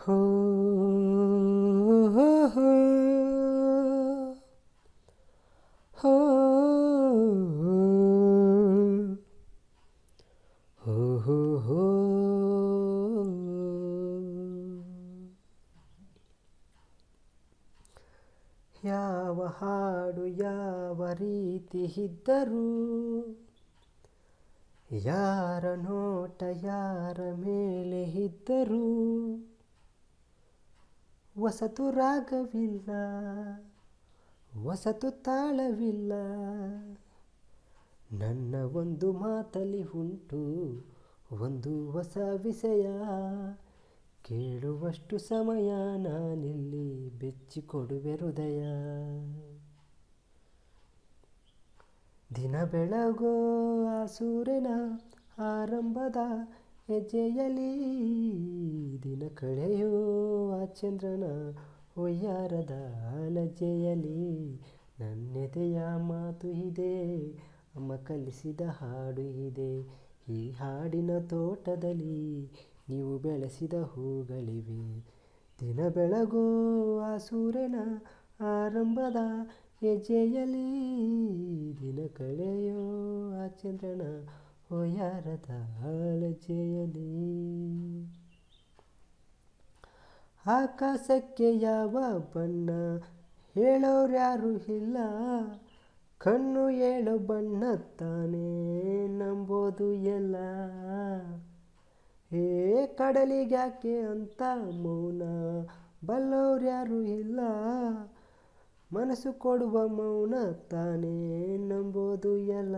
ಹೋ ಹೋ ಹೋ ಹೋ ಹೋ ಹೋ ಹೋ ಯಾವ ಹಾಡು ಯಾವ ರೀತಿ ಇದ್ದರೂ ಯಾರ ನೋಟ ಯಾರ ಮೇಲೆ ಇದ್ದರೂ ಹೊಸತು ರಾಗವಿಲ್ಲ ಹೊಸತು ತಾಳವಿಲ್ಲ ನನ್ನ ಒಂದು ಮಾತಲ್ಲಿ ಉಂಟು ಒಂದು ಹೊಸ ವಿಷಯ ಕೇಳುವಷ್ಟು ಸಮಯ ನಾನಿಲ್ಲಿ ಬೆಚ್ಚಿಕೊಡುವೆ ಹೃದಯ ದಿನ ಬೆಳಗೋ ಆ ಸೂರ್ಯನ ಆರಂಭದ ಹೆಜ್ಜೆಯಲಿ ದಿನ ಕಳೆಯೋ ಆ ಚಂದ್ರನ ಒಯ್ಯಾರದ ಲಜ್ಜೆಯಲಿ ನನ್ನೆದೆಯ ಮಾತು ಇದೆ ಅಮ್ಮ ಕಲಿಸಿದ ಹಾಡು ಇದೆ ಈ ಹಾಡಿನ ತೋಟದಲ್ಲಿ ನೀವು ಬೆಳೆಸಿದ ಹೂಗಳಿವೆ ದಿನ ಬೆಳಗೋ ಆ ಸೂರ್ಯನ ಆರಂಭದ ಹೆಜ್ಜೆಯಲಿ ದಿನ ಕಳೆಯೋ ಆ ಚಂದ್ರನ ಒಯ್ಯಾರದ ಲಜ್ಜೆಯಲಿ ಆಕಾಶಕ್ಕೆ ಯಾವ ಬಣ್ಣ ಹೇಳೋರ್ಯಾರು ಇಲ್ಲ ಕಣ್ಣು ಹೇಳೋ ಬಣ್ಣ ತಾನೇ ನಂಬೋದು ಎಲ್ಲ ಹೇ ಕಡಲಿಗ್ಯಾಕೆ ಅಂತ ಮೌನ ಬಲ್ಲೋರ್ಯಾರು ಇಲ್ಲ ಮನಸ್ಸು ಕೊಡುವ ಮೌನ ತಾನೇ ನಂಬೋದು ಎಲ್ಲ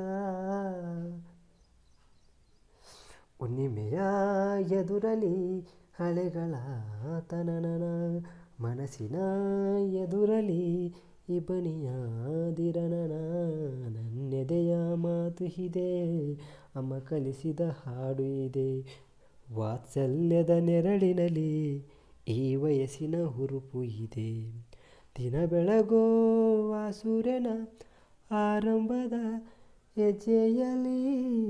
ಹುಣ್ಣಿಮೆಯ ಎದುರಲಿ ಹಳೆಗಳ ತನನನ ಮನಸ್ಸಿನ ಎದುರಲಿ ಇಬನಿಯ ದಿರನನ ನನ್ನೆದೆಯ ಮಾತು ಇದೆ ಅಮ್ಮ ಕಲಿಸಿದ ಹಾಡು ಇದೆ ವಾತ್ಸಲ್ಯದ ನೆರಳಿನಲ್ಲಿ ಈ ವಯಸ್ಸಿನ ಹುರುಪು ಇದೆ ದಿನ ಬೆಳಗೋ ಆ ಸೂರ್ಯನ ಆರಂಭದ ಹೆಜ್ಜೆಯಲಿ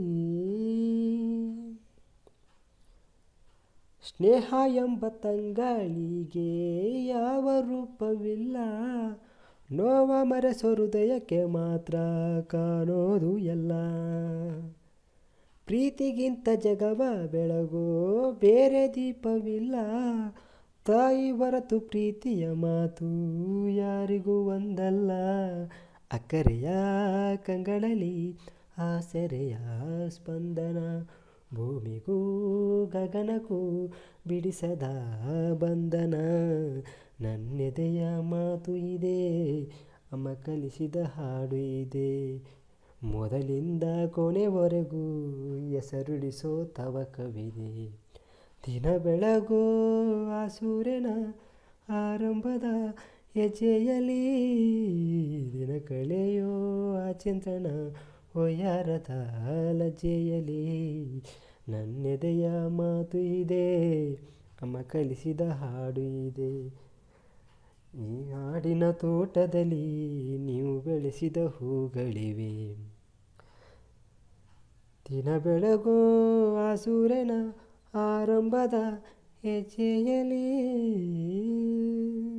ಸ್ನೇಹ ಎಂಬ ತಂಗಾಳಿಗೆ ಯಾವ ರೂಪವಿಲ್ಲ ನೋವ ಮರೆಸೋ ಹೃದಯಕ್ಕೆ ಮಾತ್ರ ಕಾಣೋದು ಎಲ್ಲ ಪ್ರೀತಿಗಿಂತ ಜಗವ ಬೆಳಗೋ ಬೇರೆ ದೀಪವಿಲ್ಲ ತಾಯಿ ಹೊರತು ಪ್ರೀತಿಯ ಮಾತು ಯಾರಿಗೂ ಒಂದಲ್ಲ ಅಕ್ಕರೆಯ ಕಂಗಳಲ್ಲಿ ಆಸರೆಯ ಸ್ಪಂದನ ಭೂಮಿಗೂ ಗಗನಕ್ಕೂ ಬಿಡಿಸದ ಬಂಧನ ನನ್ನೆದೆಯ ಮಾತು ಇದೆ ಅಮ್ಮ ಕಲಿಸಿದ ಹಾಡು ಇದೆ ಮೊದಲಿಂದ ಕೊನೆವರೆಗೂ ಹೆಸರುಳಿಸೋ ತವಕವಿದೆ ದಿನ ಬೆಳಗೋ ಆ ಸೂರ್ಯನ ಆರಂಭದ ಹೆಜ್ಜೆಯಲಿ ದಿನ ಕಳೆಯೋ ಆ ಚಂದ್ರನ ಒಯ್ಯಾರದ ಲಜ್ಜೆಯಲಿ ನನ್ನೆದೆಯ ಮಾತು ಇದೆ ಅಮ್ಮ ಕಲಿಸಿದ ಹಾಡು ಇದೆ ಈ ಹಾಡಿನ ತೋಟದಲ್ಲಿ ನೀವು ಬೆಳೆಸಿದ ಹೂಗಳಿವೆ ದಿನ ಬೆಳಗೋ ಆ ಸೂರ್ಯನ ಆರಂಭದ ಹೆಜ್ಜೆಯಲಿ